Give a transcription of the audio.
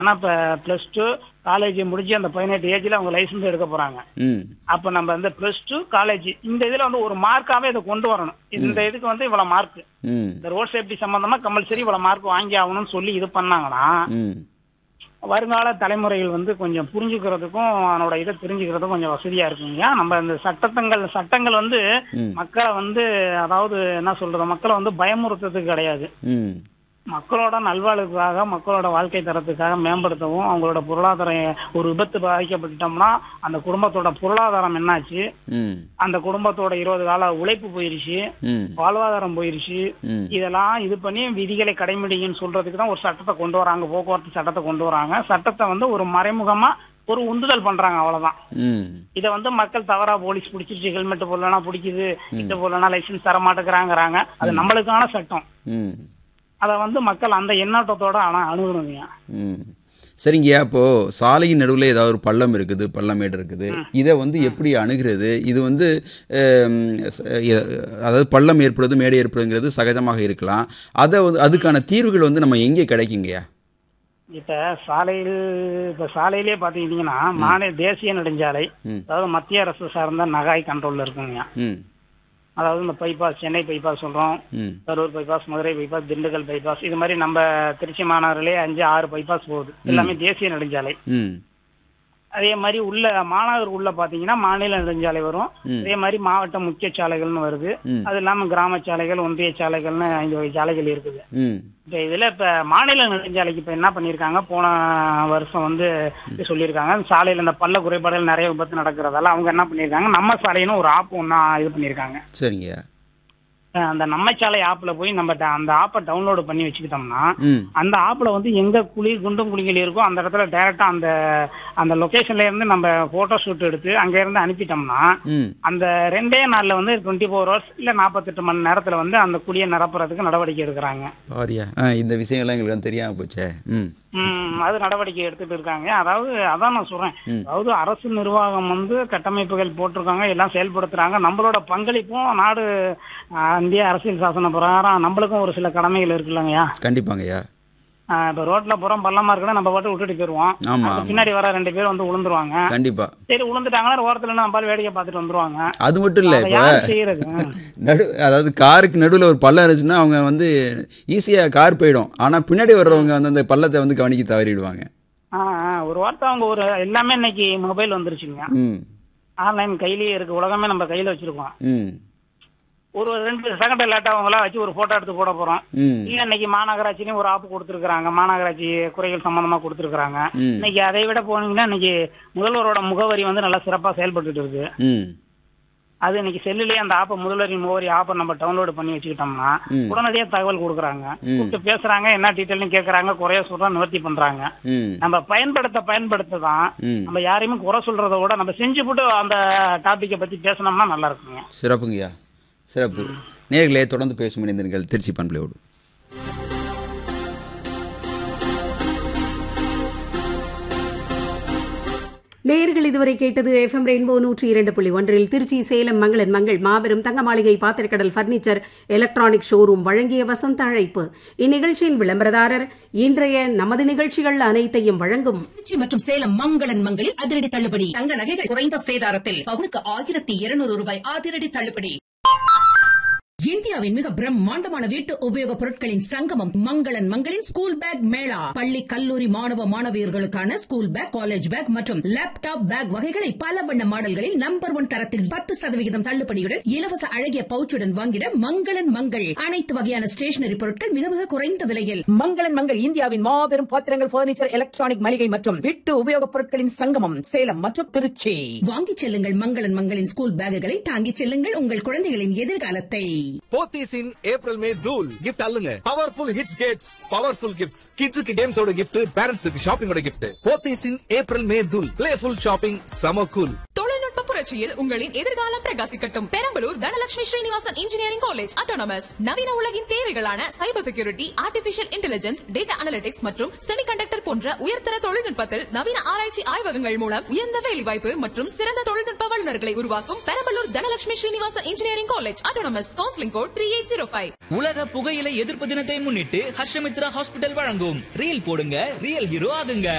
ஆனா இப்ப plus two college முடிஞ்சு அந்த பதினெட்டு ஏஜ்ல அவங்க லைசன்ஸ் எடுக்க போறாங்க ம் அப்ப நம்ம வந்து பிளஸ் டூ காலேஜ் இந்த இதுல வந்து ஒரு மார்க்காவே இதை கொண்டு வரணும் இந்த இதுக்கு வந்து இவ்வளவு மார்க் ம் இந்த ரோட் சேஃப்டி சம்பந்தமா கம்பல்சரி இவ்வளவு மார்க் வாங்கி ஆகணும்னு சொல்லி இது பண்ணாங்கன்னா ம் வருங்கால தலைமுறைகள் வந்து கொஞ்சம் புரிஞ்சுக்கிறதுக்கும் அதனோட இதை தெரிஞ்சுக்கிறதுக்கும் கொஞ்சம் வசதியா இருக்குங்க நம்ம இந்த சட்டத்தங்கள் சட்டங்கள் வந்து ம். மக்களை வந்து அதாவது என்ன சொல்றது மக்களை வந்து பயமுறுத்துறதுக்கு கிடையாது ம் மக்களோட நல்வாழ்வுக்காக மக்களோட வாழ்க்கை தரத்துக்காக மேம்படுத்தவும் அவங்களோட பொருளாதாரம் ஒரு விபத்து பாதிக்கப்பட்டுட்டோம்னா அந்த குடும்பத்தோட பொருளாதாரம் என்னாச்சு ம் அந்த குடும்பத்தோட இருபது கால உழைப்பு போயிருச்சு ம் வாழ்வாதாரம் போயிருச்சு ம் இதெல்லாம் இது பண்ணி விதிகளை கடைபிடிங்கன்னு சொல்றதுக்கு தான் ஒரு சட்டத்தை கொண்டு வராங்க போக்குவரத்து சட்டத்தை கொண்டு வராங்க சட்டத்தை வந்து ஒரு மறைமுகமா ஒரு உந்துதல் பண்றாங்க அவ்வளவுதான் ம் இதை வந்து மக்கள் தவறா போலீஸ் பிடிச்சிருச்சு ஹெல்மெட் போடலனா பிடிக்குது கிட்ட போடலனா லைசன்ஸ் தர மாட்டேங்கிறாங்கிறாங்க அது நம்மளுக்கான சட்டம் ம் அதை வந்து மக்கள் அந்த எண்ணோட்டத்தோட ஆனா அணுகணுங்க ம் சரிங்கய்யா இப்போ சாலையின் நடுவில் ஏதாவது ஒரு பள்ளம் இருக்குது பள்ளமேடு இருக்குது இதை வந்து எப்படி அணுகிறது இது வந்து ஹம், ச- எ- அதாவது பள்ளம் ஏற்படுறது மேடு ஏற்படுங்கிறது சகஜமாக இருக்கலாம் அதை வந்து அதுக்கான தீர்வுகள் வந்து நம்ம எங்கே கிடைக்குங்கய்யா இப்ப சாலையில் இப்ப சாலையிலே பாத்தீங்கன்னா மாநில தேசிய நெடுஞ்சாலை ம். அதாவது மத்திய அரசு சார்ந்த நகாய் கண்ட்ரோல்ல இருக்குங்க ம் அதாவது இந்த பைபாஸ் சென்னை பைபாஸ் சொல்றோம் ம் Karur bypass Madurai bypass Dindigul bypass இது மாதிரி நம்ம திருச்சி மாநகரிலே அஞ்சு ஆறு பைபாஸ் போகுது எல்லாமே தேசிய நெடுஞ்சாலை ம் அதே மாதிரி உள்ள மாநகர் உள்ள பாத்தீங்கன்னா மாநில நெடுஞ்சாலை வரும் ம். அதே மாதிரி மாவட்ட முக்கிய சாலைகள்னு வருது ம். அது இல்லாம கிராம சாலைகள் ஒன்றிய சாலைகள்னு ஐந்து வகை சாலைகள் இருக்குது ம் இப்ப இதுல இப்ப மாநில நெடுஞ்சாலைக்கு இப்ப என்ன பண்ணிருக்காங்க போன வருஷம் வந்து இது சொல்லியிருக்காங்க சாலையில இந்த பள்ள குறைபாடுகள் நிறைய விபத்து நடக்கிறதால அவங்க என்ன பண்ணிருக்காங்க நம்ம சாலைன்னு ஒரு ஆப் ஒன்னா இது பண்ணிருக்காங்க சரிங்கய்யா அஹ் அந்த நம்ம சாலை ஆப்ல போய் நம்ம ட- அந்த ஆப்பை டவுன்லோடு பண்ணி வச்சுக்கிட்டோம்னா ம் அந்த ஆப்ல வந்து எங்க குழி குண்டும் குழிகள் இருக்கோ அந்த இடத்துல டைரக்டா அந்த அந்த லொகேஷன்ல இருந்து நம்ம போட்டோ ஷூட் எடுத்து அங்க இருந்து அனுப்பிட்டோம்னா ம் அந்த ரெண்டே நாள்ல வந்து டுவெண்ட்டி ஃபோர் ஹவர்ஸ் இல்ல நாற்பத்தெட்டு மணி நேரத்துல வந்து அந்த குழியை நிரப்புறதுக்கு நடவடிக்கை எடுக்கிறாங்க பாரியா ஆ இந்த விஷயங்கள்லாம் எங்களுக்கு வந்து தெரியாமல் போச்சே ம் ம் அது நடவடிக்கை எடுத்துட்டு இருக்காங்க அதாவது அதான் நான் சொல்றேன் ம். அதாவது அரசு நிர்வாகம் வந்து கட்டமைப்புகள் போட்டிருக்காங்க எல்லாம் செயல்படுத்துறாங்க நம்மளோட பங்களிப்பும் நாடு ஆஹ், இந்திய அரசியல் சாசன பிரகாரம் நம்மளுக்கும் ஒரு சில கடமைகள் இருக்குல்லங்கய்யா கண்டிப்பாங்கய்யா ஆஹ், இப்ப ரோட்ல புறம் பள்ளமா இருக்குன்னா நம்ம பாட்டு விட்டுட்டு போயிருவோம் ஆமா அதுக்கு பின்னாடி வர ரெண்டு பேர் வந்து விழுந்துருவாங்க கண்டிப்பா சரி விழுந்துட்டாங்கன்னா ஓரத்துல நம்ம பாட்டு வேடிக்கை பார்த்துட்டு வந்துருவாங்க அது மட்டும் இல்லை அதை இப்போ யார் செய்யறது ம். நடு அதாவது காருக்கு நடுவில் ஒரு பள்ளம் இருந்துச்சுன்னா அவங்க வந்து ஈஸியாக கார் போயிடும் ஆனால் பின்னாடி வர்றவங்க வந்து அந்த பள்ளத்தை வந்து கவனிக்க தவறிடுவாங்க ஆ, ஆ, ஒரு வார்த்தை அவங்க ஒரு எல்லாமே இன்னைக்கு மொபைல் வந்துருச்சுங்க ம் ஆன்லைன் கையிலேயே இருக்கு உலகமே நம்ம கையில வச்சிருக்கோம் ம் ஒரு ரெண்டு செகண்ட் லேட்டா அவங்களா வச்சு ஒரு போட்டோ எடுத்து போட போறோம் ம் இல்ல இன்னைக்கு மாநகராட்சிலையும் ஒரு ஆப் கொடுத்துருக்காங்க மாநகராட்சி குறைகள் சம்பந்தமா கொடுத்துருக்காங்க ம். இன்னைக்கு அதை விட போனீங்கன்னா இன்னைக்கு முதல்வரோட முகவரி வந்து நல்லா சிறப்பா செயல்பட்டுட்டு இருக்கு ம் அது இன்னைக்கு செல்லுலயே அந்த ஆப்பை முதல்வரின் முகவரி ஆப்பை நம்ம டவுன்லோட் பண்ணி வச்சுக்கிட்டோம்னா ம். உடனடியா தகவல் கொடுக்குறாங்க ம். கூப்பிட்டு பேசுறாங்க என்ன டீட்டெயில்னு கேக்குறாங்க குறைய சொல்றோம் நிவர்த்தி பண்றாங்க ம் நம்ம பயன்படுத்த பயன்படுத்த தான் ம் நம்ம யாரையுமே குறை சொல்றத விட நம்ம செஞ்சு போட்டு அந்த டாபிக்கை பத்தி பேசினோம்னா நல்லா இருக்குங்க சிறப்புங்கய்யா சிறப்பு நேர்களே தொடர்ந்து பேசும் இணைந்தீர்கள் திருச்சி பண்பலையோடு நேயர்கள் இதுவரை கேட்டது எஃப்எம் ரெயின்போ நூற்றி இரண்டு புள்ளி ஒன்றில் திருச்சி சேலம் மங்களன் மங்கள் மாபெரும் தங்க மாளிகை பாத்திரக்கடல் பர்னிச்சர் எலக்ட்ரானிக் ஷோரூம் வழங்கிய வசந்த அழைப்பு இந்நிகழ்ச்சியின் விளம்பரதாரர் இன்றைய நமது நிகழ்ச்சிகள் அனைத்தையும் வழங்கும் திருச்சி மற்றும் சேலம் மங்களன் மங்களில் அதிரடி தள்ளுபடி தங்க நகைகள் குறைந்த சேதாரத்தில் பவுனுக்கு ஆயிரத்தி இருநூறு ரூபாய் அதிரடி தள்ளுபடி இந்தியாவின் மிக பிரம்மாண்டமான வீட்டு உபயோகப் பொருட்களின் சங்கமம் மங்களன் மங்களின் ஸ்கூல் பேக் மேளா பள்ளி கல்லூரி மாணவ மாணவியர்களுக்கான ஸ்கூல் பேக் காலேஜ் பேக் மற்றும் லேப்டாப் பேக் வகைகளை பல வண்ண மாடல்களில் நம்பர் ஒன் தரத்தில் பத்து சதவிகிதம் தள்ளுபடியுடன் இலவச அழகிய பவுச்சுடன் வாங்கிட மங்களன் மங்கள் அனைத்து வகையான ஸ்டேஷனரி பொருட்கள் மிக மிக குறைந்த விலையில் மங்களன் மங்கள் இந்தியாவின் மாபெரும் பாத்திரங்கள் பர்னிச்சர் எலக்ட்ரானிக் மளிகை மற்றும் வீட்டு உபயோகப் பொருட்களின் சங்கமம் சேலம் மற்றும் திருச்சி வாங்கிச் செல்லுங்கள் மங்களன் மங்களின் ஸ்கூல் பேக்குகளை தாங்கிச் செல்லுங்கள் உங்கள் குழந்தைகளின் எதிர்காலத்தை போத்தீஸ் இன் ஏப்ரல் மே தூல் கிஃப்ட் அல்லுங்க powerful hits cats powerful gifts கிட்ஸுக்கு கேம்ஸோட கிஃப்ட் பேரண்ட்ஸுக்கு ஷாப்பிங்கோட gift Pothys in April May தூல் பிளேஃபுல் ஷாப்பிங் சம கூல் தொழில்நுட்ப புரட்சி புரட்சியில் உங்களின் எதிர்காலம் பிரகாசிக்கட்டும் Perambalur Dhanalakshmi Srinivasan engineering college autonomous நவீன உலகின் தேவைகளான cyber security artificial intelligence data analytics மற்றும் செமிகண்டக்டர் போன்ற உயர்தர தொழில்நுட்பத்தில் நவீன ஆராய்ச்சி ஆய்வகங்கள் மூலம் உயர்ந்த வேலைவாய்ப்பு மற்றும் சிறந்த தொழில்நுட்ப வல்லுநர்களை உருவாக்கும் Perambalur Dhanalakshmi Srinivasan engineering college autonomous counselling code three eight zero five உலக புகையிலை எதிர்ப்பு தினத்தை முன்னிட்டு ஹர்ஷமித்ரா ஹாஸ்பிட்டல் வழங்கும் ரீல் போடுங்க ரியல் ஹீரோ ஆகுங்க